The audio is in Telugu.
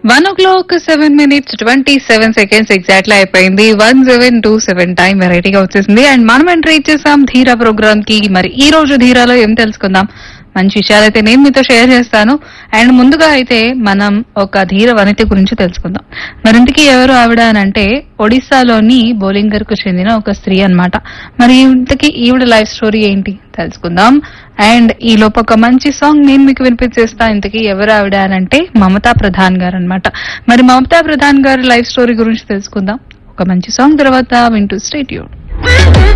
one o'clock seven minutes twenty seven seconds exactly అయిపోయింది one seven two seven time వెరైటీగా వచ్చేసింది అండ్ మనం ఎంటర్ ఇచ్చేసాం ధీరా ప్రోగ్రామ్ కి మరి ఈ రోజు ధీరాలో ఏం తెలుసుకుందాం మంచి విషయాలు అయితే నేను మీతో షేర్ చేస్తాను అండ్ ముందుగా అయితే మనం ఒక ధీర వనిత గురించి తెలుసుకుందాం మరి ఇంతకీ ఎవరు ఆవిడ అని అంటే ఒడిశాలోని బోలింగర్ కు చెందిన ఒక స్త్రీ అన్నమాట మరి ఇంతకీ ఈవిడ లైఫ్ స్టోరీ ఏంటి తెలుసుకుందాం అండ్ ఈ లోపు ఒక మంచి సాంగ్ నేను మీకు వినిపించేస్తా ఇంతకీ ఎవరు ఆవిడ అని అంటే మమతా ప్రధాన్ గారు అన్నమాట మరి మమతా ప్రధాన్ గారి లైఫ్ స్టోరీ గురించి తెలుసుకుందాం ఒక మంచి సాంగ్ తర్వాత వింటూ స్టేట్